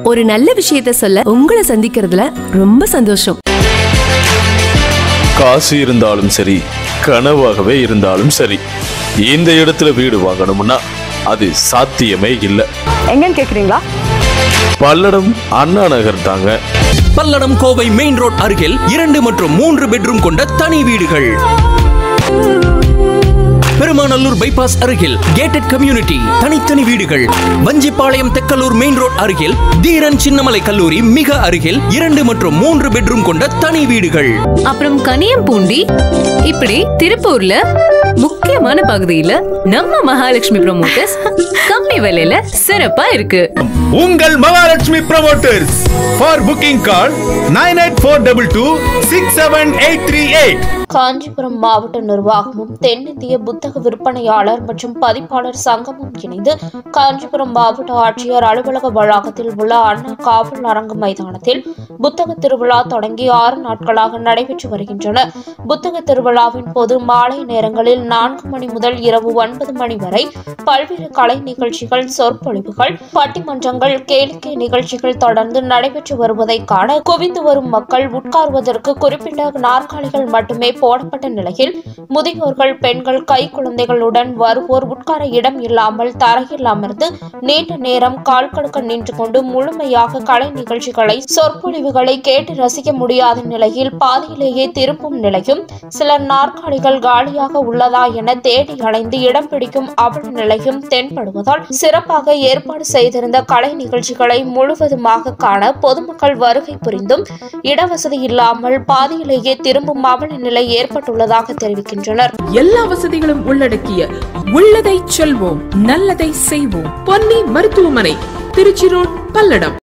ஒரு நல்ல விஷயத்த சொல்ல உங்களை சந்திக்கிறதுல ரொம்ப சந்தோஷம் காசு இருந்தாலும் சரி கனவாகவே இருந்தாலும் சரி இந்த இடத்துல வீடு வாங்கணும்னா அது சாத்தியமே இல்லை எங்கன்னு கேக்குறீங்களா பல்லடம் அண்ணா நகர் தாங்க பல்லடம் கோவை மெயின் ரோட் அருகில் இரண்டு மற்றும் மூன்று பெட்ரூம் கொண்ட தனி வீடுகள் பெருமாநல்லூர் பைபாஸ் அருகில் கேட்டட் கம்யூனிட்டி தனித்தனி வீடுகள் வஞ்சிப்பாளையம் தெக்கலூர் மெயின் ரோட் அருகில் தீரன் சின்னமலை கல்லூரி மிக அருகில் இரண்டு மற்றும் மூன்று பெட்ரூம் கொண்ட தனி வீடுகள் அப்புறம் கனியம்பூண்டி இப்படி திருப்பூர்ல முக்கியமான பகுதியில நம்ம மகாலட்சுமி ப்ரொமோட்டர்ஸ் கம்மி விலையில சிறப்பா இருக்கு உங்கள் Mahalakshmi promoters for booking call nine eight four double two six seven eight three eight Kanchipuram மாவட்ட நிர்வாகமும் தென்னிந்திய புத்தக விற்பனையாளர் மற்றும் பதிப்பாளர் சங்கமும் இணைந்து காஞ்சிபுரம் மாவட்ட ஆட்சியர் அலுவலக வளாகத்தில் உள்ள அண்ணா காவல் அரங்கு மைதானத்தில் புத்தக திருவிழா தொடங்கி ஆறு நாட்களாக நடைபெற்று வருகின்றன புத்தக திருவிழாவின் போது மாலை நேரங்களில் நான்கு மணி முதல் இரவு ஒன்பது மணி வரை பல்வேறு கலை நிகழ்ச்சிகள் சொற்பொழிவுகள் பட்டிமன்றங்கள் கேளிக்கை நிகழ்ச்சிகள் தொடர்ந்து நடைபெற்று வருவதை காண குவிந்து வரும் மக்கள் உட்கார்வதற்கு குறிப்பிட்ட நாற்காலிகள் மட்டுமே போடப்பட்ட நிலையில் முதியோர்கள் பெண்கள் கை குழந்தைகளுடன் வருவோர் உட்கார இடம் இல்லாமல் தரையில் அமர்ந்து நீண்ட நேரம் கால் கடுக்க நின்று கொண்டு முழுமையாக கலை நிகழ்ச்சிகளை சொற்பொழிவுகளை கேட்டு ரசிக்க முடியாத நிலையில் பாதியிலேயே திரும்பும் நிலையும் சில நாற்காலிகள் காலியாக உள்ளதா என தேடி அலைந்து இடம் பிடிக்கும் அவல நிலையும் தென்படுவதால் சிறப்பாக ஏற்பாடு செய்திருந்த கலை நிகழ்ச்சிகளை முழுவதுமாக காண பொதுமக்கள் வருகை புரிந்தும் இடவசதி இல்லாமல் பாதியிலேயே திரும்பும் அவல நிலை ஏற்பட்டுள்ளதாக தெரிவிக்கின்றனர் எல்லா வசதிகளும் உள்ளடக்கிய உள்ளதை செல்வோம் நல்லதை செய்வோம் பொன்னி மருத்துவமனை திருச்சி ரோட் பல்லடம்